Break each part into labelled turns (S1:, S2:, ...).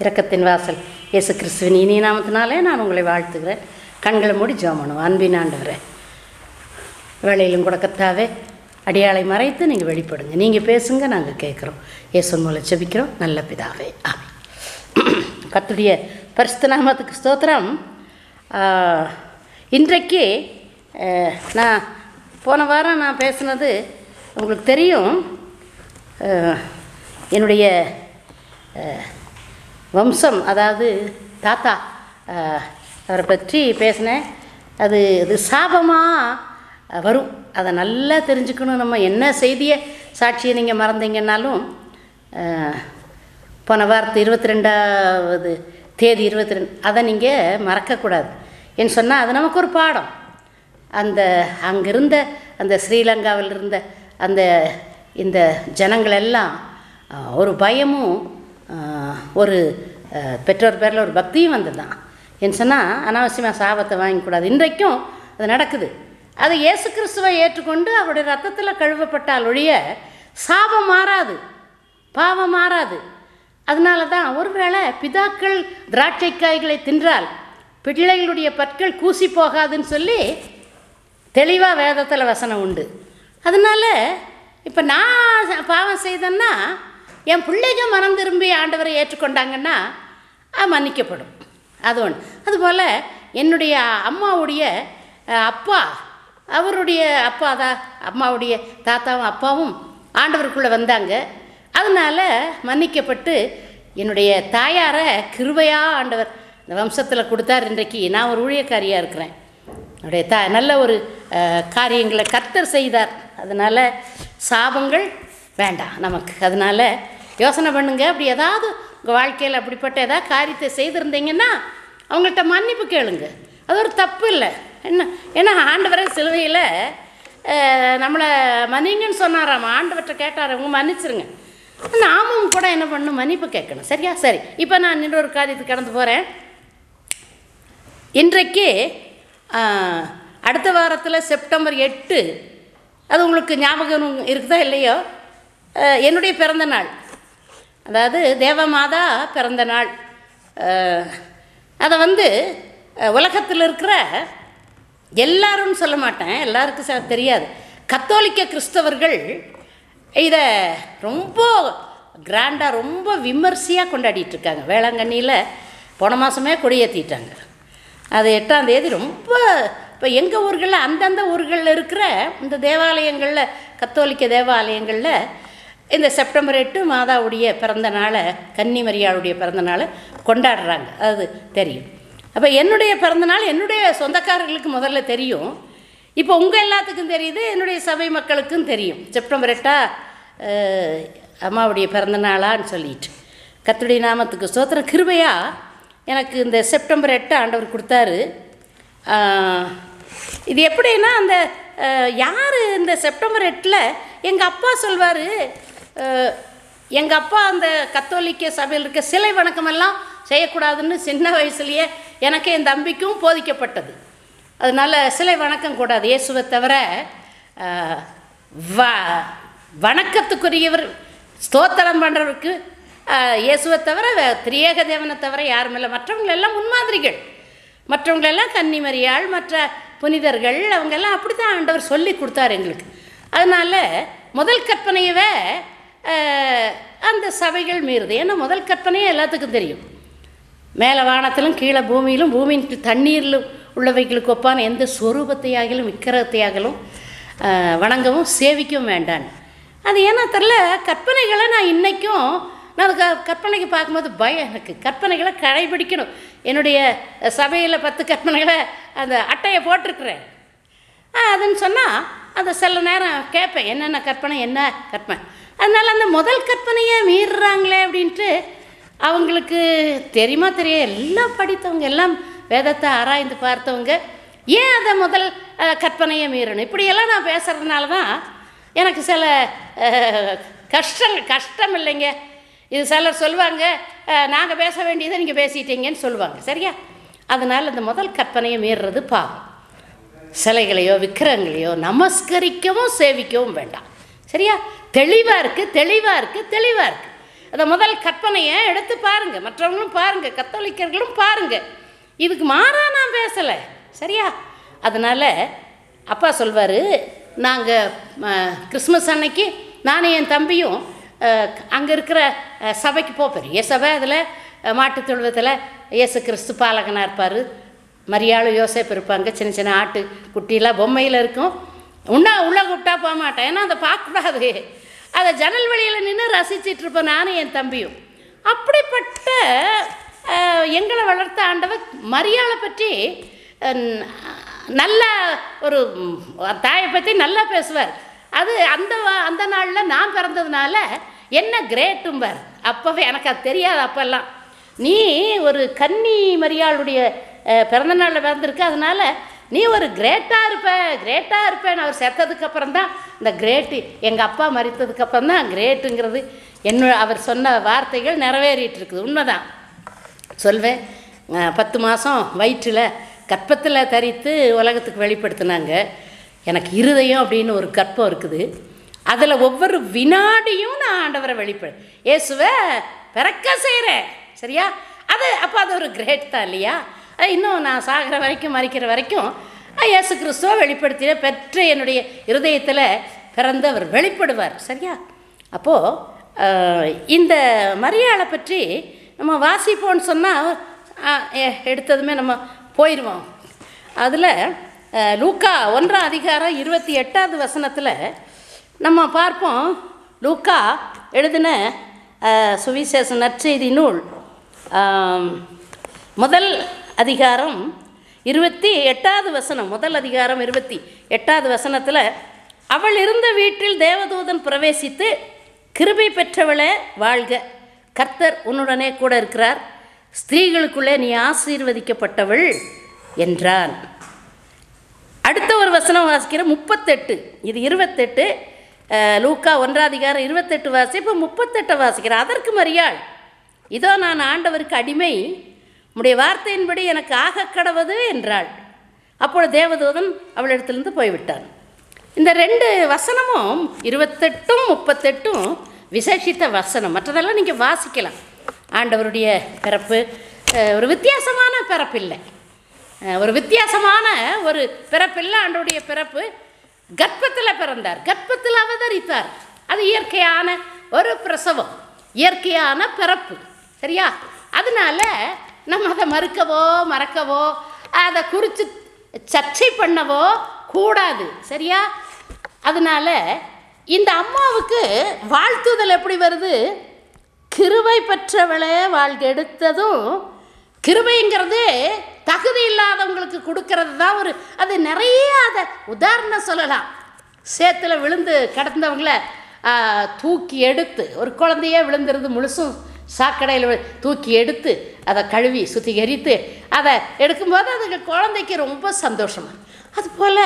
S1: இரக்கத்தின் வாசல் இயேசு கிறிஸ்துவின் இனிய நாமத்தினாலே நான் உங்களை வாழ்த்துகிறேன் கண்களை மூடி ஜோமனும் அன்பின் ஆண்டவரே வேலையிலும் கூட கத்தாவே அடியாளை மறைத்து நீங்கள் வெளிப்படுங்க நீங்கள் பேசுங்க நாங்கள் கேட்குறோம் இயேசு மூலம் செபிக்கிறோம் நல்ல பிதாவே ஆமென் கர்த்தருடைய பரிசுத்த நாமத்துக்கு ஸ்தோத்திரம் ஆஹ், இன்றைக்கு ஆஹ், நான் போன வாரம் நான் பேசுனது உங்களுக்கு தெரியும் ஆஹ், என்னுடைய ஆஹ், வம்சம் அதாவது தாத்தா ஆஹ், அவரை பற்றி பேசினேன் அது இது சாபமாக வரும் அதை நல்லா தெரிஞ்சுக்கணும் நம்ம என்ன செய்தியை சாட்சியை நீங்கள் மறந்தீங்கன்னாலும் ஆஹ், போன வாரத்து இருபத்தி ரெண்டாவது தேதி இருபத்தி ரெண்டு அதை நீங்கள் மறக்கக்கூடாது ஏன்னு சொன்னால் அது நமக்கு ஒரு பாடம் அந்த அங்கிருந்த அந்த ஸ்ரீலங்காவில் இருந்த அந்த இந்த ஜனங்கள் எல்லாம் ஆஹ், ஒரு பயமும் ஆஹ், ஒரு ஆஹ், பெற்றோர் பேரில் ஒரு பக்தியும் வந்ததுதான் ஏன்னு சொன்னால் அனாவசியமாக சாபத்தை வாங்கக்கூடாது இன்றைக்கும் அது நடக்குது அது இயேசு கிறிஸ்துவை ஏற்றுக்கொண்டு அவருடைய ரத்தத்தில் கழுவப்பட்டால் ஒழிய சாபம் மாறாது பாவம் மாறாது அதனால தான் ஒருவேளை பிதாக்கள் திராட்சைக்காய்களை தின்றால் பிள்ளைகளுடைய பற்கள் கூசி போகாதுன்னு சொல்லி தெளிவாக வேதத்தில் வசனம் உண்டு அதனால இப்போ நான் ச- பாவம் செய்தேன்னா என் பிள்ளைங்க மனம் திரும்பி ஆண்டவரை ஏற்றுக்கொண்டாங்கன்னா அது மன்னிக்கப்படும் அது ஒன்று அதுபோல் என்னுடைய அம்மாவுடைய அஹ், அப்பா அவருடைய அப்பா தான் அம்மாவுடைய தாத்தாவும் அப்பாவும் ஆண்டவருக்குள்ளே வந்தாங்க அதனால் மன்னிக்கப்பட்டு என்னுடைய தாயாரை கிருபையாக ஆண்டவர் இந்த வம்சத்தில் கொடுத்தார் இன்றைக்கு நான் ஒரு ஊழியக்காரியாக இருக்கிறேன் என்னுடைய தா நல்ல ஒரு அஹ், காரியங்களை கர்த்தர் செய்தார் அதனால் சாபங்கள் வேண்டாம் நமக்கு அதனால் யோசனை பண்ணுங்க அப்படி ஏதாவது உங்கள் வாழ்க்கையில் அப்படிப்பட்ட ஏதாவது காரியத்தை செய்திருந்தீங்கன்னா அவங்கள்ட்ட மன்னிப்பு கேளுங்க அது ஒரு தப்பு இல்லை என்ன ஏன்னா ஆண்டவரை சிலுவையில் அஹ், நம்மளை மன்னிங்கன்னு சொன்னாராம் ஆண்டவர்கிட்ட கேட்டார் அவங்க மன்னிச்சிருங்க நாமும் கூட என்ன பண்ணணும் மன்னிப்பு கேட்கணும் சரியா சரி இப்போ நான் இன்னொரு காரியத்துக்கு கடந்து போகிறேன் இன்றைக்கு ஆ, அடுத்த வாரத்தில் செப்டம்பர் எட்டு அது உங்களுக்கு ஞாபகம் இருக்குதா இல்லையோ ஆ, என்னுடைய பிறந்த நாள் அதாவது தேவமாதா பிறந்த நாள் ஆ, அதை வந்து உலகத்தில் இருக்கிற எல்லாரும் சொல்ல மாட்டேன் எல்லாருக்கும் ச- தெரியாது கத்தோலிக்க கிறிஸ்தவர்கள் இதை ரொம்ப கிராண்டாக ரொம்ப விமர்சையாக கொண்டாடிட்டு இருக்காங்க வேளாங்கண்ணியில் போன மாதமே கொடியேற்றிட்டாங்க அது எட்டாம் தேதி ரொம்ப இப்போ எங்கள் ஊர்களில் அந்தந்த ஊர்களில் இருக்கிற இந்த தேவாலயங்களில் கத்தோலிக்க தேவாலயங்களில் இந்த செப்டம்பர் எட்டு மாதாவுடைய பிறந்த நாளை கன்னிமரியாளுடைய பிறந்த நாளை கொண்டாடுறாங்க அது தெரியும் அப்போ என்னுடைய பிறந்தநாள் என்னுடைய சொந்தக்காரர்களுக்கு முதல்ல தெரியும் இப்போ உங்கள் எல்லாத்துக்கும் தெரியுது என்னுடைய சபை மக்களுக்கும் தெரியும் செப்டம்பர் எட்டா அஹ், அம்மாவுடைய பிறந்த நாளான்னு சொல்லிட்டு கர்த்தருடைய நாமத்துக்கு ஸ்தோத்திரம் கிருபையா எனக்கு இந்த செப்டம்பர் எட்டு ஆண்டவர் கொடுத்தாரு ஆஹ், இது எப்படின்னா அந்த யார் இந்த செப்டம்பர் எட்டில் எங்கள் அப்பா சொல்வார் எங்கள் அப்பா அந்த கத்தோலிக்க சபையில் இருக்க சிலை வணக்கமெல்லாம் செய்யக்கூடாதுன்னு சின்ன வயசுலேயே எனக்கு என் தம்பிக்கும் போதிக்கப்பட்டது அதனால் சிலை வணக்கம் கூடாது இயேசுவை தவிர ஆஹ், வ வணக்கத்துக்குரியவர் ஸ்தோத்திரம் பண்ணுறவருக்கு இயேசுவை தவிர வே- திரியேக தேவனை தவிர யாரும் இல்லை மற்றவங்க எல்லாம் முன்மாதிரிகள் மற்றவங்களெல்லாம் கன்னிமரியாள் மற்ற புனிதர்கள் அவங்கெல்லாம் அப்படி தான் ஆண்டவர் சொல்லி கொடுத்தாரு எங்களுக்கு அதனால் முதல் கற்பனையவே ஆஹ், அந்த சபைகள் மீறுது ஏன்னா முதல் கற்பனையே எல்லாத்துக்கும் தெரியும் மேலே வானத்திலும் கீழே பூமியிலும் பூமியின் கீழ் தண்ணீரிலும் உள்ளவைகளுக்கு ஒப்பான எந்த சொரூபத்தையாகிலும் விக்கிரகத்தையாகிலும் ஆஹ், வணங்கவும் சேவிக்கவும் வேண்டான் அது ஏன்னா தெரில கற்பனைகளை நான் இன்றைக்கும் நான் அது க- கற்பனைக்கு பார்க்கும்போது பயம் எனக்கு கற்பனைகளை கடைபிடிக்கணும் என்னுடைய சபையில் பத்து கற்பனைகளை அந்த அட்டையை போட்டிருக்கிறேன் ஆ, அதுன்னு சொன்னால் அதை சில நேரம் கேட்பேன் என்னென்ன கற்பனை என்ன கற்பனை அதனால் அந்த முதல் கற்பனையை மீறுறாங்களே அப்படின்ட்டு அவங்களுக்கு தெரியுமா தெரியும் எல்லாம் படித்தவங்க எல்லாம் வேதத்தை ஆராய்ந்து பார்த்தவங்க ஏன் அதை முதல் அஹ், கற்பனையை மீறணும் இப்படியெல்லாம் நான் பேசுகிறதுனால தான் எனக்கு சில அஹ், கஷ்டம் கஷ்டம் இல்லைங்க இது சிலர் சொல்லுவாங்க நாங்கள் பேச வேண்டியதை நீங்கள் பேசிட்டீங்கன்னு சொல்லுவாங்க சரியா அதனால் இந்த முதல் கற்பனையை மீறுறது பாவம் சிலைகளையோ விக்கிரகங்களையோ நமஸ்கரிக்கவும் சேவிக்கவும் வேண்டாம் சரியா தெளிவாக இருக்குது தெளிவாக இருக்குது தெளிவாக இருக்குது அந்த முதல் கற்பனையை எடுத்து பாருங்க மற்றவங்களும் பாருங்க கத்தோலிக்கர்களும் பாருங்க இதுக்கு மாறா நான் பேசலை சரியா அதனால் அப்பா சொல்வார் நாங்கள் கிறிஸ்மஸ் அன்னைக்கு நானும் என் தம்பியும் அங்கே இருக்கிற அஹ், சபைக்கு போக பெரிய சபை அதில் மாட்டுத் தொழுவத்தில் இயேசு கிறிஸ்து பாலகனாக இருப்பார் மரியாள் யோசேப்பு இருப்பாங்க சின்ன சின்ன ஆட்டு குட்டிலாம் பொம்மையில் இருக்கும் உன்னா உள்ளே கூப்பிட்டா போக மாட்டேன் ஏன்னா அதை பார்க்கக்கூடாது அதை ஜன்னல் வழியில் நின்று ரசிச்சிட்டு இருப்பேன் நானும் என் தம்பியும் அப்படிப்பட்ட அஹ், எங்களை வளர்த்த ஆண்டவர் மரியாளை பற்றி அஹ், நல்ல ஒரு ம், தாயை பற்றி நல்லா பேசுவார் அது அந்த வா- அந்த நாளில் நான் பிறந்ததுனால என்ன கிரேட்டும்பார் அப்போவே எனக்கு அது தெரியாது அப்போல்லாம் நீ ஒரு கன்னி மரியாளுடைய அஹ், பிறந்த நாளில் பிறந்திருக்க அதனால நீ ஒரு கிரேட்டாக இருப்ப கிரேட்டாக இருப்பேன்னு அவர் செத்ததுக்கு அப்புறம் தான் இந்த கிரேட்டு எங்கள் அப்பா மறித்ததுக்கு அப்புறம் தான் கிரேட்டுங்கிறது என்ன அவர் சொன்ன வார்த்தைகள் நிறைவேறிட்டு இருக்குது உண்மைதான் சொல்வேன் அஹ், பத்து மாதம் வயிற்றில் கற்பத்தில் தரித்து உலகத்துக்கு வெளிப்படுத்தினாங்க எனக்கு இருதயம் அப்படின்னு ஒரு கற்பம் இருக்குது அதில் ஒவ்வொரு வினாடியும் நான் ஆண்டவரை வெளிப்படு இயேசுவை பிறக்க செய்கிறேன் சரியா அது அப்போ அது ஒரு கிரேட் தான் இல்லையா அது இன்னும் நான் சாகிற வரைக்கும் மறிக்கிற வரைக்கும் அஹ், இயேசு கிறிஸ்துவை வெளிப்படுத்திய பெற்ற என்னுடைய இருதயத்தில் பிறந்தவர் வெளிப்படுவார் சரியா அப்போது இந்த மரியாளை பற்றி நம்ம வாசிப்போம்னு சொன்னால் எடுத்ததுமே நம்ம போயிடுவோம் அதில் லூக்கா ஒன்றாம் அதிகாரம் இருபத்தி எட்டாவது வசனத்தில் நம்ம பார்ப்போம் லூக்கா எழுதின அஹ், சுவிசேஷ நற்செய்தி நூல் ஆம், முதல் அதிகாரம் இருபத்தி எட்டாவது வசனம் முதல் அதிகாரம் இருபத்தி எட்டாவது வசனத்தில் அவள் இருந்த வீட்டில் தேவதூதன் பிரவேசித்து கிருபை பெற்றவளே வாழ்க கர்த்தர் உன்னுடனே கூட இருக்கிறார் ஸ்திரீகளுக்குள்ளே நீ ஆசீர்வதிக்கப்பட்டவள் என்றான் அடுத்த ஒரு வசனம் வாசிக்கிற முப்பத்தெட்டு இது இருபத்தெட்டு அஹ், லூக்கா ஒன்றாதிகாரம் இருபத்தெட்டு வாசி இப்போ முப்பத்தெட்டை வாசிக்கிறேன் அதற்கு மரியாள் இதோ நான் ஆண்டவருக்கு அடிமை உம்முடைய வார்த்தையின்படி எனக்கு ஆகக் கடவது என்றாள் அப்பொழுது தேவதூதன் அவளிடத்திலிருந்து போய்விட்டான் இந்த ரெண்டு வசனமும் இருபத்தெட்டும் முப்பத்தெட்டும் விசேஷித்த வசனம் மற்றதெல்லாம் நீங்கள் வாசிக்கலாம் ஆண்டவருடைய பிறப்பு அஹ், ஒரு வித்தியாசமான பிறப்பில்லை அஹ், ஒரு வித்தியாசமான ஒரு பிறப்பில்லை ஆண்டவருடைய பிறப்பு கர்ப்பத்தில் பிறந்தார் கர்ப்பத்தில் அவதரித்தார் அது இயற்கையான ஒரு பிரசவம் இயற்கையான பிறப்பு சரியா அதனால நம்ம அதை மறுக்கவோ மறக்கவோ அதை குறித்து சர்ச்சை பண்ணவோ கூடாது சரியா அதனால இந்த அம்மாவுக்கு வாழ்த்துதல் எப்படி வருது கிருபை பெற்றவளே வாழ்க எடுத்ததும் கிருபைங்கிறது தகுதி இல்லாதவங்களுக்கு கொடுக்கறது தான் ஒரு அது நிறைய அதை உதாரணம் சொல்லலாம் சேத்துல விழுந்து கிடந்தவங்கள ஆ, தூக்கி எடுத்து ஒரு குழந்தையே விழுந்துருந்து முழுசும் சாக்கடையில் வி- தூக்கி எடுத்து அதை கழுவி சுத்திகரித்து அதை எடுக்கும்போது அதுக்கு குழந்தைக்கு ரொம்ப சந்தோஷமா அதுபோல்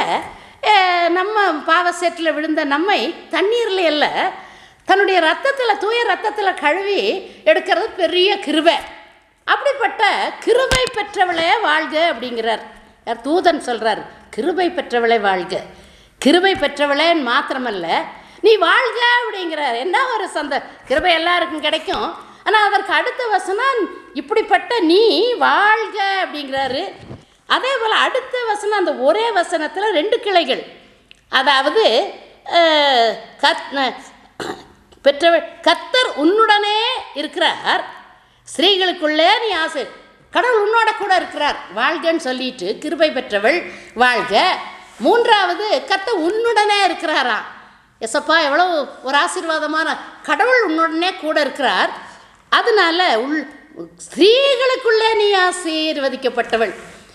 S1: நம்ம பாவசேற்றில் விழுந்த நம்மை தண்ணீரில் அல்ல தன்னுடைய ரத்தத்தில் தூய ரத்தத்தில் கழுவி எடுக்கிறது பெரிய கிருபை அப்படிப்பட்ட கிருபை பெற்றவளே வாழ்க அப்படிங்கிறார் யார் தூதன் சொல்றார் கிருபை பெற்றவளே வாழ்க கிருபை பெற்றவளேன்னு மாத்திரமல்ல நீ வாழ்க அப்படிங்கிறார் என்ன ஒரு சந்த கிருபை எல்லாருக்கும் கிடைக்கும் ஆனால் அதற்கு அடுத்த வசனம் இப்படிப்பட்ட நீ வாழ்க அப்படிங்கிறாரு அதே போல் அடுத்த வசனம் அந்த ஒரே வசனத்தில் ரெண்டு கிளைகள் அதாவது அஹ், கத் பெற்றவள் கத்தர் உன்னுடனே இருக்கிறார் ஸ்திரீகளுக்குள்ளே நீ ஆசை கடவுள் உன்னோட கூட இருக்கிறார் வாழ்கன்னு சொல்லிட்டு கிருபை பெற்றவள் வாழ்க மூன்றாவது கத்த உன்னுடனே இருக்கிறாராம் எசப்பா எவ்வளோ ஒரு ஆசீர்வாதமான கடவுள் உன்னுடனே கூட இருக்கிறார் அதனால உள் ஸ்திரீகளுக்குள்ளே நீ ஆசீர்வதிக்கப்பட்டவள்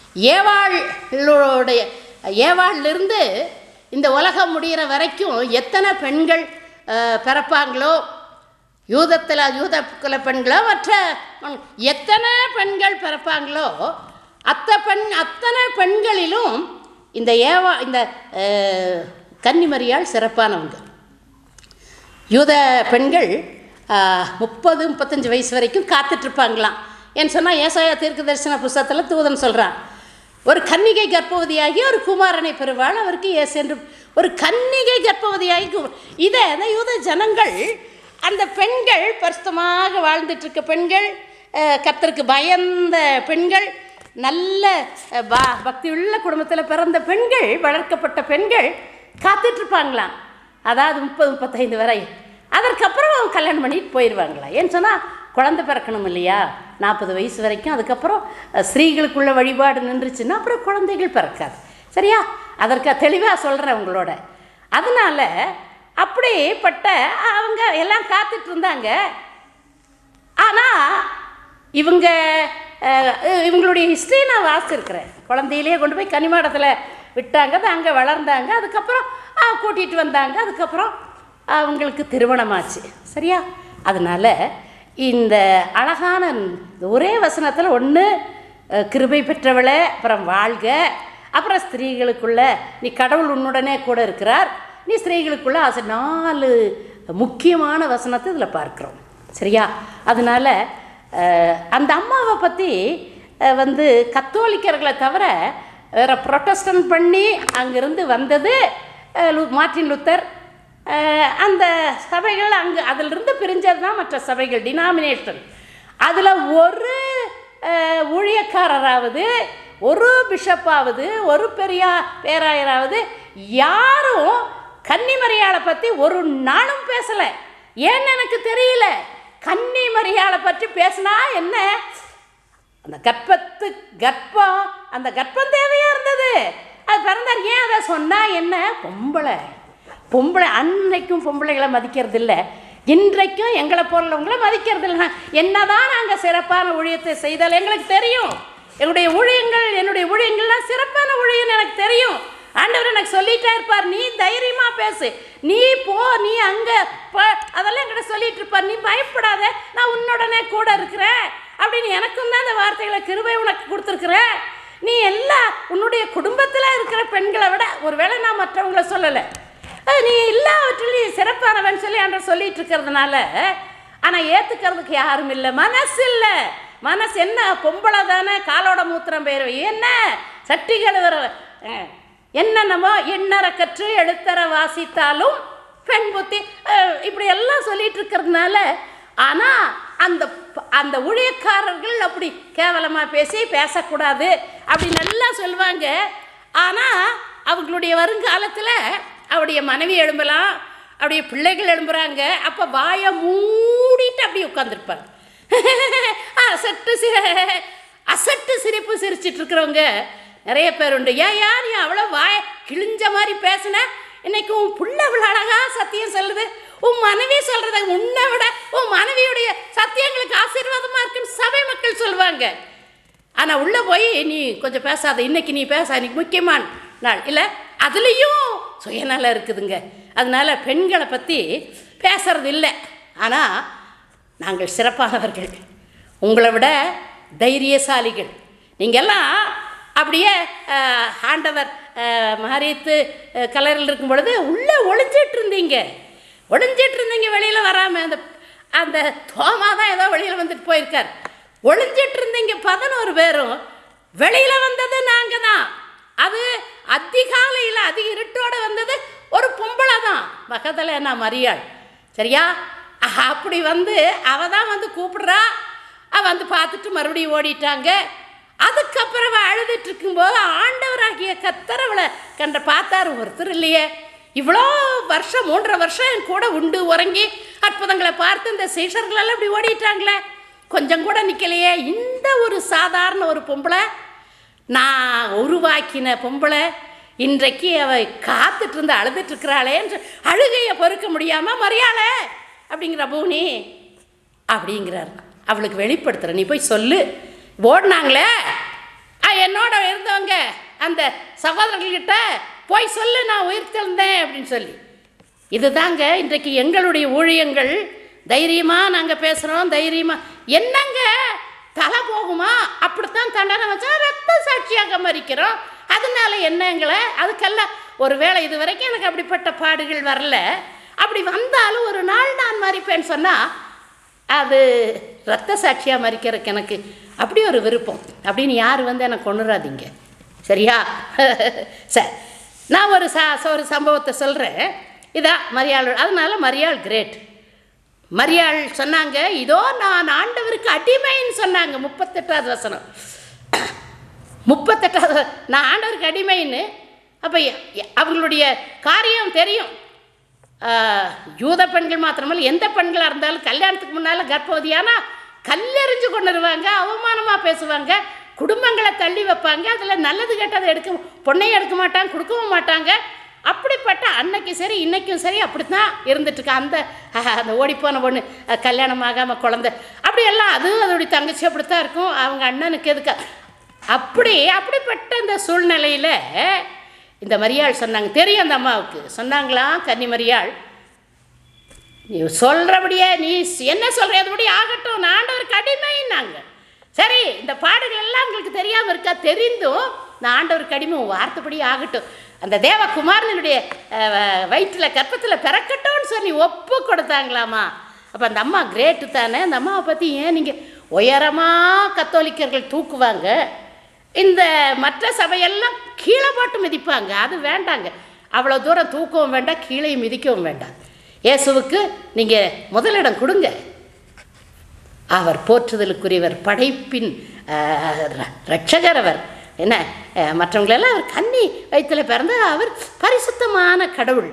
S1: ஏவாளுடைய ஏவாளிலிருந்து இந்த உலகம் முடிகிற வரைக்கும் எத்தனை பெண்கள் அஹ், பிறப்பாங்களோ யூதத்தில் யூத குல பெண்களோ மற்ற பெண்- எத்தனை பெண்கள் பிறப்பாங்களோ அத்த பெண் அத்தனை பெண்களிலும் இந்த ஏவா இந்த அஹ், கன்னிமரியாள் சிறப்பானவங்க யூத பெண்கள் முப்பது முப்பத்தஞ்சு வயசு வரைக்கும் காத்துட்ருப்பாங்களாம் ஏன்னு சொன்னால் ஏசாயா தீர்க்க தரிசன புஸ்தகத்தில் தூதன் சொல்கிறான் ஒரு கன்னிகை கர்ப்பவதியாகி ஒரு குமாரனை பெறுவாள் அவருக்கு ஏசு என்று ஒரு கன்னிகை கர்ப்பவதியாகி கு- இதை அந்த யூத ஜனங்கள் அந்த பெண்கள் பரிசுத்தமாக வாழ்ந்துட்டு இருக்க பெண்கள் அஹ், கர்த்தருக்கு பயந்த பெண்கள் நல்ல அஹ், பா பக்தியுள்ள குடும்பத்தில் பிறந்த பெண்கள் வளர்க்கப்பட்ட பெண்கள் காத்துட்டு இருப்பாங்களாம் அதாவது முப்பது முப்பத்தைந்து வரை அதற்கப்புறம் கல்யாணம் பண்ணிட்டு போயிடுவாங்களா ஏன்னு சொன்னால் குழந்தை பிறக்கணும் இல்லையா நாற்பது வயசு வரைக்கும் அதுக்கப்புறம் அஹ், ஸ்திரீகளுக்குள்ள வழிபாடு நின்றுச்சுன்னா அப்புறம் குழந்தைகள் பிறக்காது சரியா அதற்கு தெளிவாக சொல்கிறேன் உங்களோட அதனால அப்படிப்பட்ட அவங்க எல்லாம் காத்துட்டு இருந்தாங்க ஆனால் இவங்க அஹ், இவங்களுடைய ஹிஸ்ட்ரி நான் வாசிச்சிருக்கிறேன் குழந்தையிலேயே கொண்டு போய் கனிமாடத்தில் விட்டாங்க அது அங்கே வளர்ந்தாங்க அதுக்கப்புறம் கூட்டிகிட்டு வந்தாங்க அதுக்கப்புறம் அவங்களுக்கு திருமணமாச்சு சரியா அதனால் இந்த அழகான இந்த ஒரே வசனத்தில் ஒன்று கிருபை பெற்றவளை அப்புறம் வாழ்க அப்புறம் ஸ்திரீகளுக்குள்ள நீ கடவுள் உன்னுடனே கூட இருக்கிறார் நீ ஸ்திரீகளுக்குள்ள ஆசை நாலு முக்கியமான வசனத்தை இதில் பார்க்குறோம் சரியா அதனால அஹ், அந்த அம்மாவை பற்றி வந்து கத்தோலிக்கர்களை தவிர வேற ப்ரொட்டஸ்டன் பண்ணி அங்கிருந்து வந்தது அஹ், லு- மார்ட்டின் லுத்தர் அஹ், அந்த சபைகள் அங்கே அதிலிருந்து பிரிஞ்சது தான் மற்ற சபைகள் டினாமினேஷன் அதில் ஒரு அஹ், ஊழியக்காரராவது ஒரு பிஷப்பாவது ஒரு பெரியா பேராயராவது யாரும் கன்னிமரியாளை பற்றி ஒரு நாளும் பேசலை ஏன்னு எனக்கு தெரியல கன்னிமரியாளை பற்றி பேசினா என்ன அந்த கர்ப்பத்து கர்ப்பம் அந்த கர்ப்பம் தேவையா இருந்தது அது பிறந்தார் ஏன் அதை சொன்னா என்ன பொம்பளை பொம்பளை அன்னைக்கும் பொம்பளைகளை மதிக்கிறது இல்லை இன்றைக்கும் எங்களை போலவங்களை மதிக்கிறது இல்லை என்னதான் நாங்கள் சிறப்பான ஊழியத்தை செய்தால் எங்களுக்கு தெரியும் என்னுடைய ஊழியங்கள் என்னுடைய ஊழியங்கள்லாம் சிறப்பான ஊழியம் எனக்கு தெரியும் ஆண்டவர் எனக்கு சொல்லிட்டே இருப்பார் நீ தைரியமா பேசு நீ போ நீ அங்க போ அதெல்லாம் என்கிட்ட சொல்லிட்டு இருப்பார் நீ பயப்படாத நான் உன்னுடனே கூட இருக்கிறேன் அப்படின்னு எனக்கும் தான் அந்த வார்த்தைகளை கிருபை உனக்கு கொடுத்துருக்குறேன் நீ எல்லா உன்னுடைய குடும்பத்தில் இருக்கிற பெண்களை விட ஒருவேளை நான் மற்றவங்கள சொல்லலை அஹ் நீ எல்லாவற்றிலையும் சிறப்பானவன் சொல்லி ஆண்டவர் சொல்லிட்டு இருக்கிறதுனால ஆனால் ஏற்றுக்கிறதுக்கு யாரும் இல்லை மனசு இல்லை மனசு என்ன பொம்பளை தானே காலோட மூத்திரம் பேர் என்ன சட்டி கழுவுற அஹ், என்னென்னமோ எண்ணற கற்று எழுத்தர வாசித்தாலும் பெண் புத்தி அஹ், இப்படி எல்லாம் சொல்லிட்டு இருக்கிறதுனால ஆனால் அந்த ப- அந்த ஊழியக்காரர்கள் அப்படி கேவலமாக பேசி பேசக்கூடாது அப்படின்னு எல்லாம் சொல்லுவாங்க ஆனால் அவங்களுடைய வருங்காலத்தில் அவருடைய மனைவி எழும்பலாம் அவருடைய பிள்ளைகள் எழும்புறாங்க அப்போ வாயை மூடிட்டு அப்படியே உட்காந்துருப்பாங்க அசட்டு சி அசட்டு சிரிப்பு சிரிச்சிட்டு இருக்கிறவங்க நிறைய பேர் உண்டு ஏன் யார் நீ அவ்வளோ வாய கிழிஞ்ச மாதிரி பேசுன இன்னைக்கு உன் புள்ள இவ்வளோ அழகா சத்தியம் சொல்லுது உன் மனைவி சொல்றத உன்னை விட உன் மனைவியுடைய சத்தியங்களுக்கு ஆசீர்வாதமா இருக்குன்னு சபை மக்கள் சொல்லுவாங்க ஆனால் உள்ளே போய் நீ கொஞ்சம் பேசாத இன்னைக்கு நீ பேச இன்னைக்கு முக்கியமான நாள் இல்லை அதுலேயும் சுயநலம் இருக்குதுங்க அதனால பெண்களை பற்றி பேசுறது இல்லை ஆனால் நாங்கள் சிறப்பானவர்கள் உங்களை விட தைரியசாலிகள் நீங்கள்லாம் அப்படியே அஹ், ஆண்டவர் அஹ், மரித்து அஹ், கலரில் இருக்கும் பொழுது உள்ளே ஒளிஞ்சிட்டு இருந்தீங்க ஒளிஞ்சிட்டு இருந்தீங்க வெளியில் வராமல் அந்த அந்த தோமா தான் ஏதோ வெளியில் வந்துட்டு போயிருக்கார் ஒளிஞ்சிட்டு இருந்தீங்க பதினோரு பேரும் வெளியில் வந்தது நாங்கள் தான் அது அதிகாலையில் அதிக இருட்டோடு வந்தது ஒரு பொம்பளை தான் பக்கத்தில் என்ன மரியாள் சரியா அஹ், அப்படி வந்து அவ தான் வந்து கூப்பிடுறா அவ வந்து பார்த்துட்டு மறுபடியும் ஓடிட்டாங்க அதுக்கப்புறம் அவ அழுதுட்டு இருக்கும்போது ஆண்டவராகிய கத்தர் அவளை கண்ட பார்த்தாரு ஒருத்தர் இல்லையே இவ்வளோ வருஷம் மூன்றரை வருஷம் என் கூட உண்டு உறங்கி அற்புதங்களை பார்த்து இந்த சீஷர்களெல்லாம் இப்படி ஓடிட்டாங்களே கொஞ்சம் கூட நிற்கலையே இந்த ஒரு சாதாரண ஒரு பொம்பளை நான் உருவாக்கின பொம்பளை இன்றைக்கு அவ காத்துட்டு இருந்து அழுதுட்டு இருக்கிறாளே என்று அழுகையை பொறுக்க முடியாம மரியாளே அப்படிங்கிற பூனி அப்படிங்கிறார் அவளுக்கு வெளிப்படுத்துற நீ போய் சொல்லு ஓடினாங்களே ஆ, என்னோட இருந்தவங்க அந்த சகோதரர்கள்கிட்ட போய் சொல்லு நான் உயிர்த்தெழுந்தேன் அப்படின்னு சொல்லி இதுதாங்க இன்றைக்கு எங்களுடைய ஊழியங்கள் தைரியமாக நாங்கள் பேசுகிறோம் தைரியமாக என்னங்க தலை போகுமா அப்படித்தான் தண்டனை வச்சா ரத்த சாட்சியாக மறிக்கிறோம் அதனால என்ன எங்களை அதுக்கெல்லாம் ஒரு வேளை இது வரைக்கும் எனக்கு அப்படிப்பட்ட பாடுகள் வரல அப்படி வந்தாலும் ஒரு நாள் நான் மறிப்பேன்னு சொன்னால் அது ரத்த சாட்சியாக மறிக்கிறதுக்கு எனக்கு அப்படி ஒரு விருப்பம் அப்படின்னு யார் வந்து எனக்கு கொண்டுறாதீங்க சரியா சரி நான் ஒரு ச ஒரு சம்பவத்தை சொல்கிறேன் இதான் மரியாள் அதனால மரியாள் கிரேட் மரியாள் சொன்னாங்க இதோ நான் ஆண்டவருக்கு அடிமைன்னு சொன்னாங்க முப்பத்தெட்டாவது வசனம் முப்பத்தெட்டாவது நான் ஆண்டவருக்கு அடிமைன்னு அப்போ அவங்களுடைய காரியம் தெரியும் ஆஹ், யூத பெண்கள் மாத்திரமல்ல எந்த பெண்களாக இருந்தாலும் கல்யாணத்துக்கு முன்னால் கர்ப்பவதியானா கல்லெறிஞ்சு கொண்டு வருவாங்க அவமானமாக பேசுவாங்க குடும்பங்களை தள்ளி வைப்பாங்க அதில் நல்லது கெட்டதை எடுக்க பொண்ணையும் எடுக்க மாட்டாங்க கொடுக்கவும் மாட்டாங்க அப்படிப்பட்ட அன்னைக்கு சரி இன்னைக்கும் சரி அப்படி தான் இருந்துட்டுருக்கு அந்த ஆஹ், அந்த ஓடிப்போன பொண்ணு அஹ், கல்யாணம் ஆகாமல் குழந்த அப்படியெல்லாம் அதுவும் அதோடைய தங்கச்சி அப்படித்தான் இருக்கும் அவங்க அண்ணனுக்கு எதுக்கு அப்படி அப்படிப்பட்ட இந்த சூழ்நிலையில் இந்த மரியாள் சொன்னாங்க தெரியும் அந்த அம்மாவுக்கு சொன்னாங்களாம் கன்னி மரியாள் நீ சொல்கிறபடியே நீ என்ன சொல்கிற அதுபடி ஆகட்டும் நான் ஆண்டவருக்கு அடிமைன்னாங்க சரி இந்த பாடுகள் எல்லாம் உங்களுக்கு தெரியாமல் இருக்கா தெரிந்தும் நான் ஆண்டவருக்கு அடிமை உன் வார்த்தைப்படி ஆகட்டும் அந்த தேவகுமாரனுடைய வயிற்றில் கற்பத்தில் பிறக்கட்டும்னு சொல்லி ஒப்பு கொடுத்தாங்களாமா அப்போ அந்த அம்மா கிரேட்டு தானே அந்த அம்மாவை பற்றி ஏன் நீங்கள் உயரமாக கத்தோலிக்கர்கள் தூக்குவாங்க இந்த மற்ற சபையெல்லாம் கீழே போட்டு மிதிப்பாங்க அது வேண்டாங்க அவ்வளோ தூரம் தூக்கவும் வேண்டாம் கீழே மிதிக்கவும் வேண்டாம் இயேசுவுக்கு நீங்கள் முதலிடம் கொடுங்க அவர் போற்றுதலுக்குரியவர் படைப்பின் ஆஹ், ர- ரட்சகர் அவர் என்ன ஆஹ், மற்றவங்களெல்லாம் அவர் கன்னி வயிற்றில் பிறந்த அவர் பரிசுத்தமான கடவுள்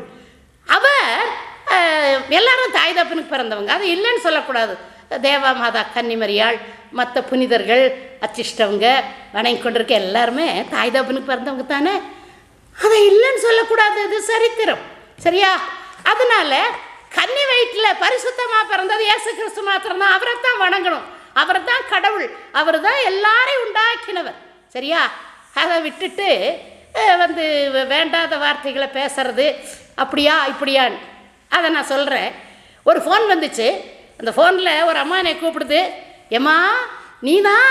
S1: அவர் ஆஹ், எல்லாரும் தாய் தப்பனுக்கு பிறந்தவங்க அது இல்லைன்னு சொல்லக்கூடாது தேவா மாதா கன்னிமரியாள் மற்ற புனிதர்கள் அச்சிஷ்டவங்க வணங்கி கொண்டிருக்க எல்லாருமே தாய் தப்பனுக்கு பிறந்தவங்க தானே அதை இல்லைன்னு சொல்லக்கூடாது இது சரித்திரம் சரியா அதனால கன்னி வயிற்றில் பரிசுத்தமாக பிறந்தது இயேசு கிறிஸ்து மாத்திரம்தான் அவரை தான் வணங்கணும் அவர் தான் கடவுள் அவர் தான் எல்லாரையும் உண்டாக்கினவர் சரியா அதை விட்டுட்டு அஹ், வந்து வே- வேண்டாத வார்த்தைகளை பேசுறது அப்படியா இப்படியான்னு அதை நான் சொல்கிறேன் ஒரு ஃபோன் வந்துச்சு அந்த ஃபோனில் ஒரு அம்மா என்னை கூப்பிடுது ஏம்மா நீ தான்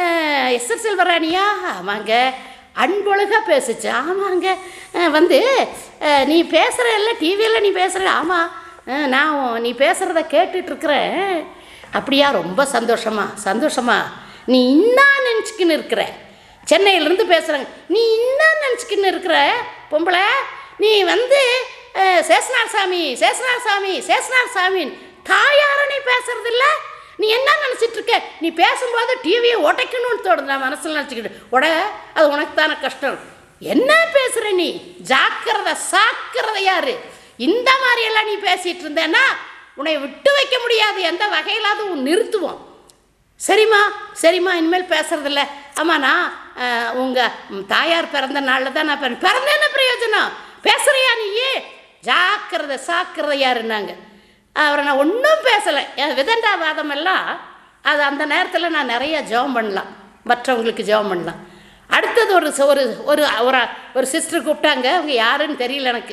S1: எஸ்ஆர் செல்வராணியா ஆமாங்க அன்பொழுக பேசுச்சு ஆமாங்க அஹ் வந்து அஹ் நீ பேசுகிற இல்லை டிவியில் நீ பேசுகிற ஆமாம் அஹ் நான் உன் நீ பேசுகிறத கேட்டுட்ருக்குறேன் அப்படியா ரொம்ப சந்தோஷமா சந்தோஷமா நீ இன்னா நினச்சிக்கின்னு இருக்கிற சென்னையிலேருந்து பேசுகிறாங்க நீ இன்னா நினச்சிக்கின்னு இருக்கிற பொம்பளை நீ வந்து அஹ், சேஷனார் சாமி சேஷனார் சாமி சேஷனார் சாமின்னு தாயார நீ பேசுறது இல்ல நீ என்ன நினச்சிட்டு இருக்க நீ பேசும்போது டிவியை உடைக்கணும்னு தோணுது நான் மனசில் நினச்சிக்கிட்டு உட அது உனக்கு தானே கஷ்டம் என்ன பேசுற நீ ஜாக்கிரதை சாக்கிரதை யாரு இந்த மாதிரியெல்லாம் நீ பேசிட்டு இருந்தேன்னா உன்னை விட்டு வைக்க முடியாது எந்த வகையிலாவது உன் நிறுத்துவோம் சரிம்மா சரிம்மா இனிமேல் பேசுறதில்ல ஆமாம் நான் அஹ், உங்க ம், தாயார் பிறந்த நாளில் தான் நான் பிறந்த பிறந்த என்ன பிரயோஜனம் பேசுறியா நீயே ஜாக்கிரதை சாக்கிரதை யாருன்னாங்க அவரை நான் ஒன்றும் பேசலை என் விதண்டாவாதம் எல்லாம் அது அந்த நேரத்தில் நான் நிறைய ஜெபம் பண்ணலாம் மற்றவங்களுக்கு ஜெபம் பண்ணலாம் அடுத்தது ஒரு ச- ஒரு ஒரு ஒரு ஒரு சிஸ்டர் கூப்பிட்டாங்க அவங்க யாருன்னு தெரியல எனக்கு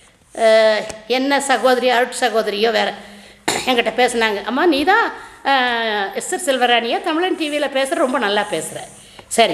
S1: அஹ், என்ன சகோதரி அருட் சகோதரியோ வேற என்கிட்ட பேசுனாங்க அம்மா நீ தான் எஸ்ஆர் செல்வராணியா தமிழன் டிவியில் பேசுகிற ரொம்ப நல்லா பேசுகிற சரி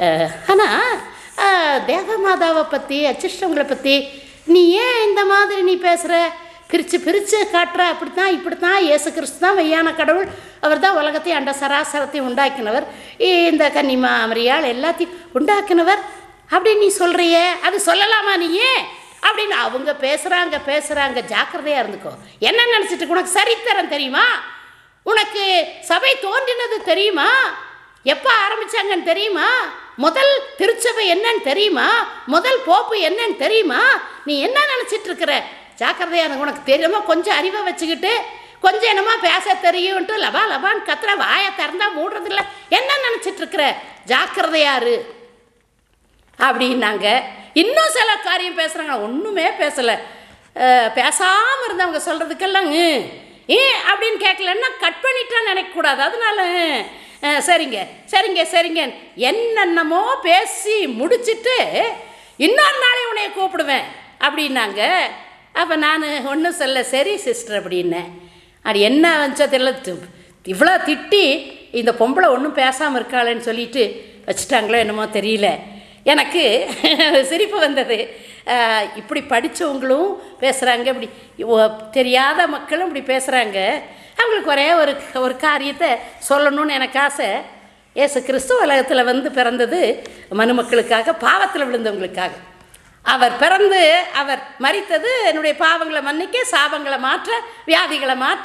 S1: ஆனால் தேவமாதாவை பற்றி அச்சிஷ்டவங்களை பற்றி நீ ஏன் இந்த மாதிரி நீ பேசுகிற பிரித்து பிரித்து காட்டுற அப்படித்தான் இப்படித்தான் இயேசு கிறிஸ்து தான் மெய்யான கடவுள் அவர் தான் உலகத்தையும் அண்ட சராசரத்தையும் உண்டாக்கினவர் இந்த கன்னிமா மரியாள் எல்லாத்தையும் உண்டாக்கினவர் அப்படின்னு நீ சொல்கிறியே அது சொல்லலாமா நீ ஏன் அப்படின்னு அவங்க பேசுகிறாங்க பேசுகிறாங்க ஜாக்கிரதையாக இருந்துக்கோ என்ன நினச்சிட்டு உனக்கு சரித்திரம் தெரியுமா உனக்கு சபை தோன்றினது தெரியுமா எப்போ ஆரம்பிச்சாங்கன்னு தெரியுமா முதல் திருச்சபை என்னன்னு தெரியுமா முதல் போப்பு என்னன்னு தெரியுமா நீ என்ன நினச்சிட்டு இருக்கிற ஜாக்கிரதையா இருங்க உனக்கு தெரியுமா கொஞ்சம் அறிவை வச்சுக்கிட்டு கொஞ்சம் என்னமா பேச தெரியும்ட்டு லபா லபான்னு கத்துற வாயை திறந்தா மூடுறதில்ல என்ன நினச்சிட்டு இருக்கிற ஜாக்கிரதையாரு அப்படின்னாங்க இன்னும் சில காரியம் பேசுகிறாங்க ஒன்றுமே பேசலை பேசாமல் இருந்தவங்க சொல்கிறதுக்கெல்லாம் ஏ அப்படின்னு கேட்கலன்னா கட் பண்ணிட்டான்னு நினைக்கக்கூடாது அதனால அஹ், சரிங்க சரிங்க சரிங்க என்னென்னமோ பேசி முடிச்சிட்டு இன்னொரு நாளை உன்னைய கூப்பிடுவேன் அப்படின்னாங்க அப்போ நான் ஒன்றும் சொல்ல சரி சிஸ்டர் அப்படின்னேன் அது என்ன வந்துச்சோ தெரியல தி- இவ்வளோ திட்டி இந்த பொம்பளை ஒன்றும் பேசாமல் இருக்காளேன்னு சொல்லிட்டு வச்சுட்டாங்களோ என்னமோ தெரியல எனக்கு சிரிப்பு வந்தது ஆஹ் இப்படி படித்தவங்களும் பேசுகிறாங்க இப்படி ஒ- தெரியாத மக்களும் இப்படி பேசுகிறாங்க அவங்களுக்கு ஒரே ஒரு ஒரு காரியத்தை சொல்லணும்னு எனக்கு ஆசை இயேசு கிறிஸ்து உலகத்தில் வந்து பிறந்தது மனுமக்களுக்காக பாவத்தில் விழுந்தவங்களுக்காக அவர் பிறந்து அவர் மரித்தது என்னுடைய பாவங்களை மன்னிக்க சாபங்களை மாற்ற வியாதிகளை மாற்ற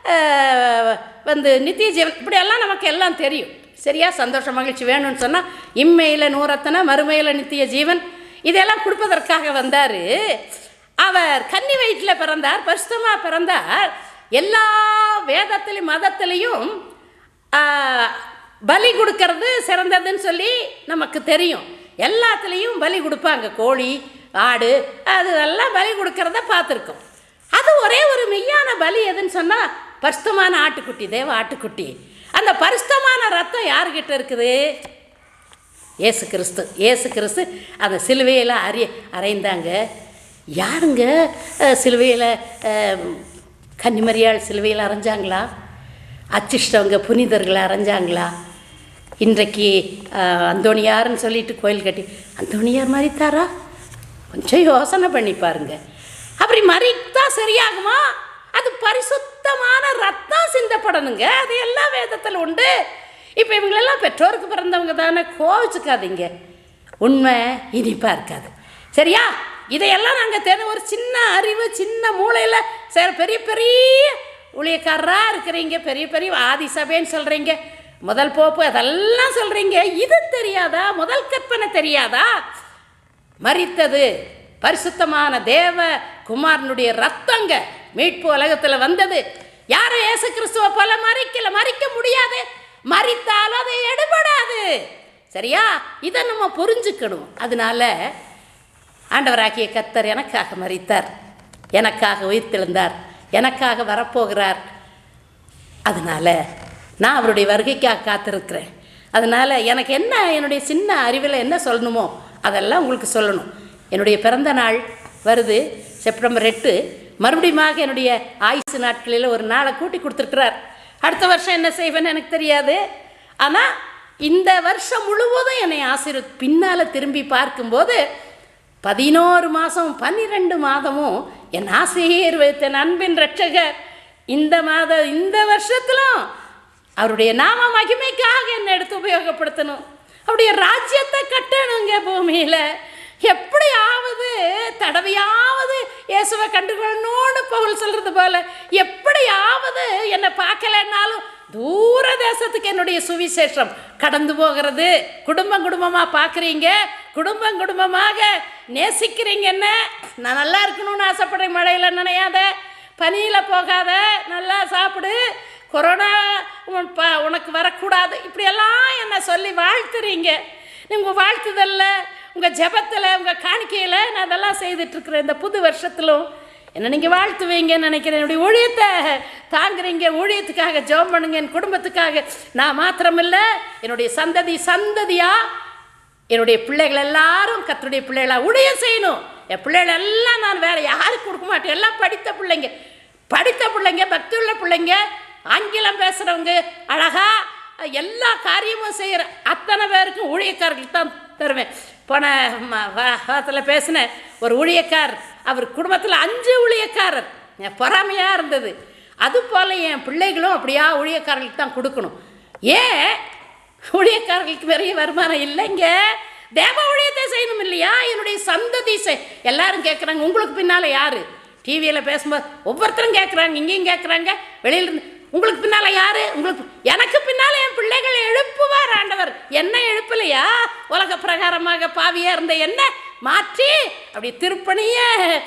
S1: அஹ், வந்து நித்திய ஜீவன் இப்படியெல்லாம் நமக்கு எல்லாம் தெரியும் சரியா சந்தோஷ மகிழ்ச்சி வேணும்னு சொன்னால் இம்மையில் நூறத்தனை மறுமையில் நித்திய ஜீவன் இதெல்லாம் கொடுப்பதற்காக வந்தார் அவர் கன்னி வயிற்றில் பிறந்தார் பரிசுத்தமாக பிறந்தார் எல்லா வேதத்திலையும் மதத்திலையும் ஆஹ், பலி கொடுக்கறது சிறந்ததுன்னு சொல்லி நமக்கு தெரியும் எல்லாத்துலேயும் பலி கொடுப்பாங்க கோழி ஆடு அது எல்லாம் பலி கொடுக்கறத பார்த்துருக்கோம் அது ஒரே ஒரு மெய்யான பலி எதுன்னு சொன்னால் பரிசுத்தமான ஆட்டுக்குட்டி தேவ ஆட்டுக்குட்டி அந்த பரிசுத்தமான ரத்தம் யாருக்கிட்ட இருக்குது இயேசு கிறிஸ்து இயேசு கிறிஸ்து அந்த சிலுவையில் அரிய அறைந்தாங்க யாருங்க அஹ், சிலுவையில் அஹ், கன்னிமரியாள் சிலுவையில் அரைஞ்சாங்களா அச்சிஷ்டவங்க புனிதர்களை அரைஞ்சாங்களா இன்றைக்கு அஹ், அந்தோணியார்னு சொல்லிட்டு கோயில் கட்டி அந்தோணியார் மறித்தாரா கொஞ்சம் யோசனை பண்ணி பாருங்க அப்படி மறித்தா சரியாகுமா அது பரிசுத்தமான ரத்தம் சிந்தப்படணுங்க அது எல்லா வேதத்தில் உண்டு இப்போ இவங்களெல்லாம் பெற்றோருக்கு பிறந்தவங்க தானே கோவிச்சுக்காதீங்க உண்மை இனிப்பாக இருக்காது சரியா இதையெல்லாம் நாங்கள் தெரிஞ்ச ஒரு சின்ன அறிவு சின்ன மூளையில் சரி பெரிய பெரிய ஊழியக்காரராக இருக்கிறீங்க பெரிய பெரிய ஆதி சபைன்னு சொல்கிறீங்க முதல் போப்பு அதெல்லாம் சொல்கிறீங்க இது தெரியாதா முதல் கற்பனை தெரியாதா மரித்தது பரிசுத்தமான தேவ குமாரனுடைய ரத்தங்க மீட்பு உலகத்தில் வந்தது யாரும் இயேசு கிறிஸ்துவ போல மறிக்கல மறிக்க முடியாது மறித்தாலும் அது எடுபடாது சரியா இதை நம்ம புரிஞ்சுக்கணும் அதனால ஆண்டவராகிய கத்தர் எனக்காக மறித்தார் எனக்காக உயிர்த்தெழுந்தார் எனக்காக வரப்போகிறார் அதனால நான் அவருடைய வருகைக்காக காத்திருக்கிறேன் அதனால் எனக்கு என்ன என்னுடைய சின்ன அறிவில் என்ன சொல்லணுமோ அதெல்லாம் உங்களுக்கு சொல்லணும் என்னுடைய பிறந்த நாள் வருது செப்டம்பர் எட்டு மறுபடியுமாக என்னுடைய ஆயுசு நாட்களில் ஒரு நாளை கூட்டி கொடுத்துருக்கிறார் அடுத்த வருஷம் என்ன செய்வேன்னு எனக்கு தெரியாது ஆனால் இந்த வருஷம் முழுவதும் என்னை ஆசீர் பின்னால் திரும்பி பார்க்கும்போது பதினோரு மாதம் பன்னிரெண்டு மாதமும் என் ஆசீர்வதித்த என் அன்பின் ரட்சகர் இந்த மாத இந்த வருஷத்திலும் அவருடைய நாம மகிமைக்காக என்னை எடுத்து உபயோகப்படுத்தணும் அவருடைய ராஜ்யத்தை கட்டணுங்க பூமியில் எப்படியாவது தடவையாவது இயேசுவை கண்டுகொள்ளணும்னு பவுல் சொல்கிறது போல எப்படியாவது என்னை பார்க்கலன்னாலும் தூர தேசத்துக்கு என்னுடைய சுவிசேஷம் கடந்து போகிறது குடும்பம் குடும்பமாக பார்க்குறீங்க குடும்பம் குடும்பமாக நேசிக்கிறீங்க என்ன நான் நல்லா இருக்கணும்னு ஆசைப்படுறேன் மழையில் நினையாத பனியில் போகாத நல்லா சாப்பிடு கொரோனா உன் ப உனக்கு வரக்கூடாது இப்படியெல்லாம் என்னை சொல்லி வாழ்த்துறீங்க உங்கள் வாழ்த்துதல்ல உங்கள் ஜெபத்தில் உங்கள் காணிக்கையில் நான் அதெல்லாம் செய்துட்ருக்குறேன் இந்த புது வருஷத்திலும் என்ன நீங்கள் வாழ்த்துவீங்கன்னு நினைக்கிறேன் என்னுடைய ஊழியத்தை தாங்குறீங்க ஊழியத்துக்காக ஜெபம் பண்ணுங்க என் குடும்பத்துக்காக நான் மாத்திரமில்லை என்னுடைய சந்ததி சந்ததியாக என்னுடைய பிள்ளைகள் எல்லாரும் கத்தருடைய பிள்ளைகளா ஊழியம் செய்யணும் என் பிள்ளைகள் எல்லாம் நான் வேற யாருக்கு கொடுக்க மாட்டேன் எல்லாம் படித்த பிள்ளைங்க படித்த பிள்ளைங்க பக்தி உள்ள பிள்ளைங்க ஆங்கிலம் பேசுகிறவங்க அழகா எல்லா காரியமும் செய்கிற அத்தனை பேருக்கும் ஊழியக்காரர்களுக்கு தான் தருவேன் போன வாரத்தில் பேசினேன் ஒரு ஊழியக்கார் அவர் குடும்பத்தில் அஞ்சு ஊழியக்காரர் என் பொறாமையாக இருந்தது அது போல் என் பிள்ளைகளும் அப்படியா ஊழியக்காரர்களுக்கு தான் கொடுக்கணும் ஏன் ஊழியக்காரர்களுக்கு பெரிய வருமானம் இல்லைங்க தேவ ஊழியத்தை செய்யணும் இல்லையா என்னுடைய சந்ததி செய் எல்லாரும் கேட்குறாங்க உங்களுக்கு பின்னால் யார் டிவியில் பேசும்போது ஒவ்வொருத்தரும் கேட்குறாங்க இங்கேயும் கேட்குறாங்க வெளியில இருந்து உங்களுக்கு பின்னால் யார் உங்களுக்கு எனக்கு பின்னால் என் பிள்ளைகள் எழுப்புவார் ஆண்டவர் என்ன எழுப்பலையா உலக பிரகாரமாக பாவியாக இருந்த என்ன மாற்றி அப்படி திருப்பணிய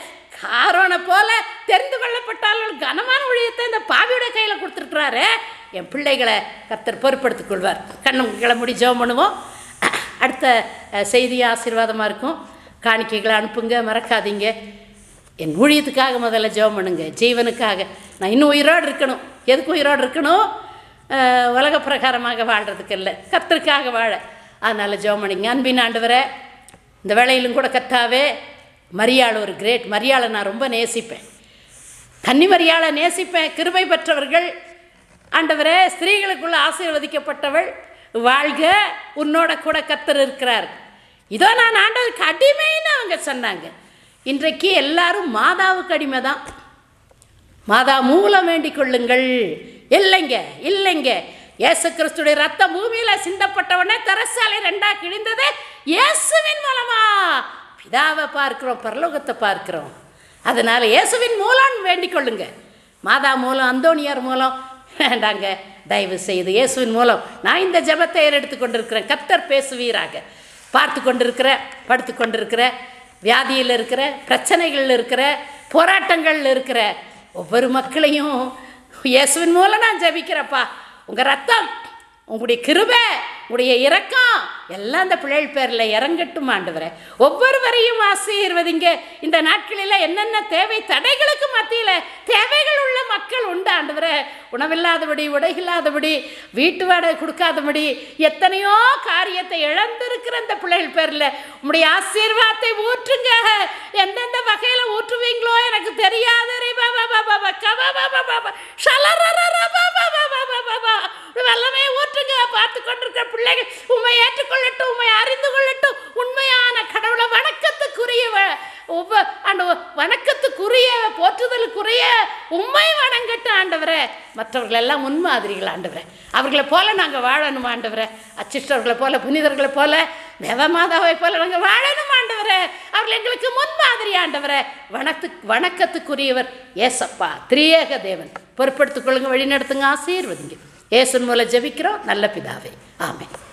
S1: காரோனை போல தெரிந்து கொள்ளப்பட்டாலும் கனமான ஊழியத்தை இந்த பாவியோட கையில் கொடுத்துருக்குறாரு என் பிள்ளைகளை கர்த்தர் பொறுப்படுத்திக் கொள்வார் கண்ணும் கிளம்பி ஜெபம் பண்ணுவோம் அடுத்த அஹ், செய்தி ஆசீர்வாதமாக இருக்கும் காணிக்கைகளை அனுப்புங்க மறக்காதீங்க என் ஊழியத்துக்காக முதல்ல ஜெபம் பண்ணுங்க ஜீவனுக்காக நான் இன்னும் உயிரோடு இருக்கணும் எதுக்கு உயிரோடு இருக்கணும் அஹ், உலக பிரகாரமாக வாழ்கிறதுக்கு இல்லை கர்த்தருக்காக வாழ அதனால் ஜெபம் பண்ணுங்க அன்பின் ஆண்டவரே இந்த வேளையிலும் கூட கர்த்தாவே மரியாள் ஒரு கிரேட் மரியாளை நான் ரொம்ப நேசிப்பேன் கன்னி மரியாளை நேசிப்பேன் கிருபை பெற்றவர்கள் ஆண்டவரே ஸ்திரீகளுக்குள்ள ஆசீர்வதிக்கப்பட்டவள் வாழ்க உன்னோட கூட கத்தர் இருக்கிறார் இதோ நான் ஆண்டவருக்கு அடிமைன்னு அவங்க சொன்னாங்க இன்றைக்கு எல்லாரும் மாதாவுக்கு அடிமை தான் மாதா மூலம் வேண்டிக் கொள்ளுங்கள் இல்லைங்க இல்லைங்க இயேசு கிறிஸ்துடைய ரத்தம் பூமியில சிந்தப்பட்டவனே தரசாலை ரெண்டா கிழிந்தது இயேசுவின் மூலமா பிதாவை பார்க்கிறோம் பரலோகத்தை பார்க்கிறோம் அதனால இயேசுவின் மூலம் வேண்டிக் கொள்ளுங்க மாதா மூலம் அந்தோணியார் மூலம் வேண்டாங்க தயவு செய்து இயேசுவின் மூலம் நான் இந்த ஜெபத்தை ஏறெடுத்து கொண்டிருக்கிறேன் கத்தர் பேசுவீராக பார்த்து கொண்டிருக்கிற படுத்து கொண்டிருக்கிற வியாதியில் இருக்கிற பிரச்சனைகளில் இருக்கிற போராட்டங்களில் இருக்கிற ஒவ்வொரு மக்களையும் இயேசுவின் மூலம் நான் ஜெபிக்கிறப்பா உங்கள் ரத்தம் உங்களுடைய கிருபை உங்களுடைய இரக்கம் எல்லாம் அந்த பிள்ளைகள் பேரில் இறங்கட்டும் ஆண்டவரே ஒவ்வொருவரையும் ஆசீர்வதிங்க இந்த நாட்களில் என்னென்ன தேவை தடைகளுக்கு மத்தியில் தேவைகள் உள்ள மக்கள் உண்டு ஆண்டவரே உணவில்லாதபடி உடையில்லாதபடி வீட்டு வாடகை கொடுக்காதபடி எத்தனையோ காரியத்தை இழந்திருக்கிற இந்த பிள்ளைகள் பேரில் உங்களுடைய ஆசீர்வாதத்தை ஊற்றுங்க எந்தெந்த வகையில் ஊற்றுவீங்களோ எனக்கு தெரியாது ரே பாபா பாபா பாபா கபா பாபா பாபா ஷலரரர பாபா பாபா பாபா பாபா வல்லமே ஊற்றுங்க பார்த்து கொண்டிருக்கிற பிள்ளைகள் உண்மை ஏற்றுக்கொள்ளட்டும் உண்மை அறிந்து கொள்ளட்டும் உண்மையான கடவுளை வணக்கத்துக்குரிய வ- ஒவ்வொ அந்த வணக்கத்துக்குரிய போற்றுதலுக்குரிய உண்மை வணங்கட்டும் ஆண்டவரே மற்றவர்கள் எல்லாம் முன்மாதிரிகள் ஆண்டவரே அவர்களை போல நாங்கள் வாழணும் ஆண்டவரே அச்சிஷ்டர்களை போல புனிதர்களை போல தேவமாதாவை போல நாங்கள் வாழணும் ஆண்டவரே அவர்கள் எங்களுக்கு முன்மாதிரி ஆண்டவரே வணத்து வணக்கத்துக்குரியவர் ஏசப்பா திரியேக தேவன் பொறுப்படுத்திக் கொள்ளுங்க வழி நடத்துங்க ஆசீர்வதிங்க ஏசன் மூலம் ஜெபிக்கிறோம் நல்ல பிதாவே ஆமென்